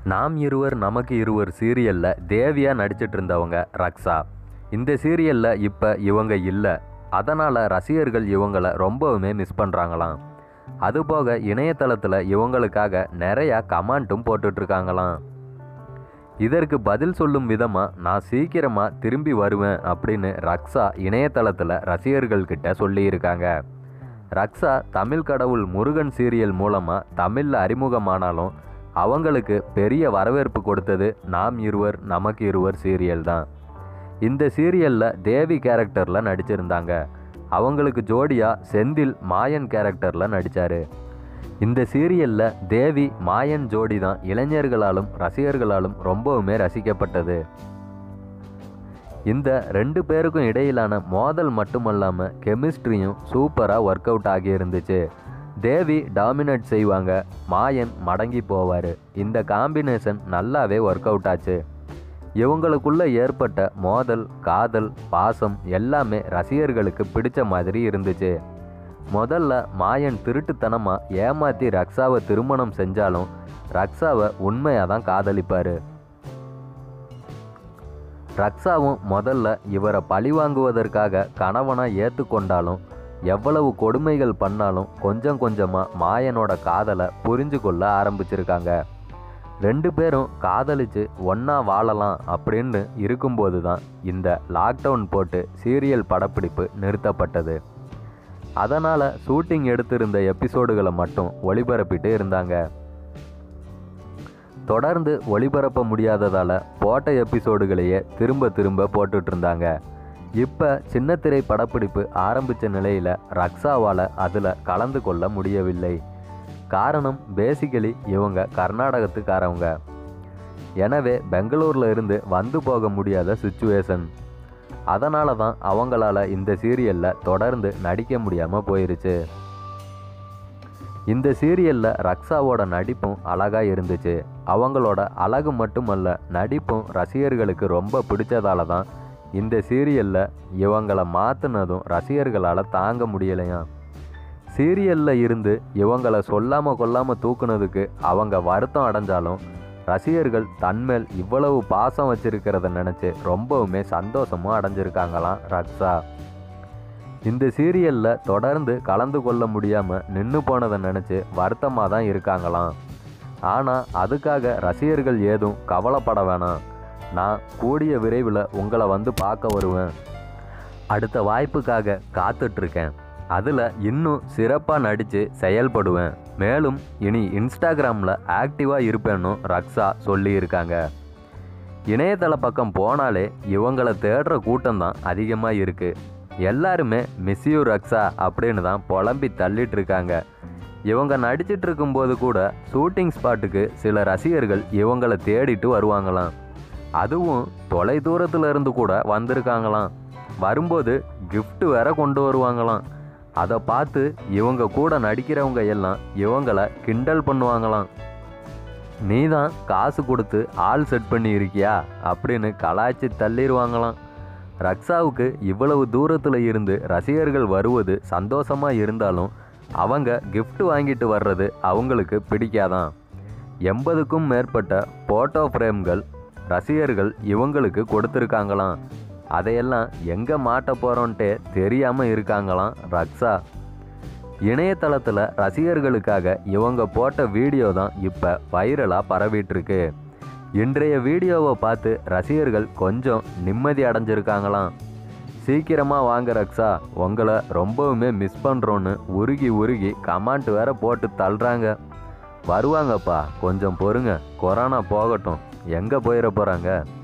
நாம் இருவர் நமக்கு இருவர் சீரியலில் தேவியாக நடிச்சிட்டு இருந்தவங்க ரக்ஷா இந்த சீரியலில் இப்போ இவங்க இல்லை அதனால் ரசிகர்கள் இவங்களை ரொம்பவுமே மிஸ் பண்ணுறாங்களாம் அதுபோக இணையதளத்தில் இவங்களுக்காக நிறையா கமெண்ட்டும் போட்டுட்ருக்காங்களாம் இதற்கு பதில் சொல்லும் விதமாக நான் சீக்கிரமாக திரும்பி வருவேன் அப்படின்னு ரக்ஷா இணையதளத்தில் ரசிகர்கள்கிட்ட சொல்லியிருக்காங்க ரக்ஷா தமிழ் கடவுள் முருகன் சீரியல் மூலமாக தமிழில் அறிமுகமானாலும் அவங்களுக்கு பெரிய வரவேற்பு கொடுத்தது நாம் இருவர் நமக்கு இருவர் சீரியல் தான் இந்த சீரியலில் தேவி கேரக்டரில் நடிச்சிருந்தாங்க அவங்களுக்கு ஜோடியாக செந்தில் மாயன் கேரக்டரில் நடித்தார் இந்த சீரியலில் தேவி மாயன் ஜோடி தான் இளைஞர்களாலும் ரசிகர்களாலும் ரொம்பவுமே ரசிக்கப்பட்டது இந்த ரெண்டு பேருக்கும் இடையிலான மோதல் மட்டுமல்லாமல் கெமிஸ்ட்ரியும் சூப்பராக ஒர்க் அவுட் ஆகியிருந்துச்சு தேவி டாமினேட் செய்வாங்க மாயன் மடங்கி போவார் இந்த காம்பினேஷன் நல்லாவே ஒர்க் அவுட் ஆச்சு இவங்களுக்குள்ள ஏற்பட்ட மோதல் காதல் பாசம் எல்லாமே ரசிகர்களுக்கு பிடிச்ச மாதிரி இருந்துச்சு முதல்ல மாயன் திருட்டுத்தனமாக ஏமாற்றி ரக்ஷாவை திருமணம் செஞ்சாலும் ரக்ஷாவை உண்மையாக தான் காதலிப்பார் ரக்ஷாவும் முதல்ல இவரை பழிவாங்குவதற்காக கணவனாக ஏற்றுக்கொண்டாலும் எவ்வளவு கொடுமைகள் பண்ணாலும் கொஞ்சம் கொஞ்சமாக மாயனோட காதலை புரிஞ்சு கொள்ள ஆரம்பிச்சிருக்காங்க ரெண்டு பேரும் காதலிச்சு ஒன்றா வாழலாம் அப்படின்னு இருக்கும்போது தான் இந்த லாக்டவுன் போட்டு சீரியல் படப்பிடிப்பு நிறுத்தப்பட்டது அதனால் ஷூட்டிங் எடுத்திருந்த எபிசோடுகளை மட்டும் ஒளிபரப்பிட்டு இருந்தாங்க தொடர்ந்து ஒளிபரப்ப முடியாததால் போட்ட எபிசோடுகளையே திரும்ப திரும்ப போட்டுட்டு இருந்தாங்க இப்போ சின்னத்திரை படப்பிடிப்பு ஆரம்பித்த நிலையில் ரக்ஷாவால் அதில் கலந்து கொள்ள முடியவில்லை காரணம் பேசிக்கலி இவங்க கர்நாடகத்துக்காரவங்க எனவே பெங்களூரில் இருந்து வந்து போக முடியாத சுச்சுவேஷன் அதனால தான் அவங்களால இந்த சீரியலில் தொடர்ந்து நடிக்க முடியாமல் போயிருச்சு இந்த சீரியலில் ரக்ஷாவோட நடிப்பும் அழகாக இருந்துச்சு அவங்களோட அழகு மட்டுமல்ல நடிப்பும் ரசிகர்களுக்கு ரொம்ப பிடிச்சதால தான் இந்த சீரியலில் இவங்களை மாற்றினதும் ரசிகர்களால் தாங்க முடியலையாம் சீரியலில் இருந்து இவங்களை சொல்லாமல் கொல்லாமல் தூக்குனதுக்கு அவங்க வருத்தம் அடைஞ்சாலும் ரசிகர்கள் தன்மேல் இவ்வளவு பாசம் வச்சிருக்கிறத நினச்சி ரொம்பவுமே சந்தோஷமும் அடைஞ்சிருக்காங்களாம் ரக்ஷா இந்த சீரியலில் தொடர்ந்து கலந்து கொள்ள முடியாமல் நின்று போனதை நினச்சி வருத்தமாக தான் இருக்காங்களாம் ஆனால் அதுக்காக ரசிகர்கள் ஏதும் கவலைப்பட வேணாம் நான் கூடிய விரைவில் உங்களை வந்து பார்க்க வருவேன் அடுத்த வாய்ப்புக்காக காத்துட்ருக்கேன் அதில் இன்னும் சிறப்பாக நடித்து செயல்படுவேன் மேலும் இனி இன்ஸ்டாகிராமில் ஆக்டிவாக இருப்பேன்னு ரக்ஷா சொல்லியிருக்காங்க இணையதள பக்கம் போனாலே இவங்களை தேடுற கூட்டம் தான் அதிகமாக இருக்குது எல்லாருமே மிஸ்யூ ரக்ஷா அப்படின்னு தான் புலம்பி தள்ளிட்டு இருக்காங்க இவங்க நடிச்சிட்டு இருக்கும்போது கூட ஷூட்டிங் ஸ்பாட்டுக்கு சில ரசிகர்கள் இவங்களை தேடிட்டு வருவாங்களாம் அதுவும் தொலை தூரத்துல இருந்து கூட வந்திருக்காங்களாம் வரும்போது gift வேற கொண்டு வருவாங்களாம் அதை பார்த்து இவங்க கூட நடிக்கிறவங்க எல்லாம் இவங்கள கிண்டல் பண்ணுவாங்களாம் நீ தான் காசு கொடுத்து ஆள் செட் பண்ணி இருக்கியா அப்படின்னு கலாய்ச்சி தள்ளிடுவாங்களாம் ரக்ஷாவுக்கு இவ்வளவு தூரத்தில் இருந்து ரசிகர்கள் வருவது சந்தோஷமாக இருந்தாலும் அவங்க gift வாங்கிட்டு வர்றது அவங்களுக்கு பிடிக்காதான் எண்பதுக்கும் மேற்பட்ட ஃபோட்டோ ஃப்ரேம்கள் ரசிகர்கள் இவங்களுக்கு கொடுத்துருக்காங்களாம் அதையெல்லாம் எங்கே மாட்ட போகிறோன்ட்டே தெரியாமல் இருக்காங்களாம் ரக்ஷா இணையதளத்தில் ரசிகர்களுக்காக இவங்க போட்ட வீடியோ தான் இப்போ வைரலாக பரவிட்டுருக்கு இன்றைய வீடியோவை பார்த்து ரசிகர்கள் கொஞ்சம் நிம்மதி அடைஞ்சிருக்காங்களாம் சீக்கிரமாக வாங்க ரக்ஷா உங்களை ரொம்பவுமே மிஸ் பண்ணுறோன்னு உருகி உருகி கமெண்ட் வேற போட்டு தள்ளுறாங்க வருவாங்கப்பா கொஞ்சம் பொறுங்க கொரோனா போகட்டும் எங்கே போயிட போகிறாங்க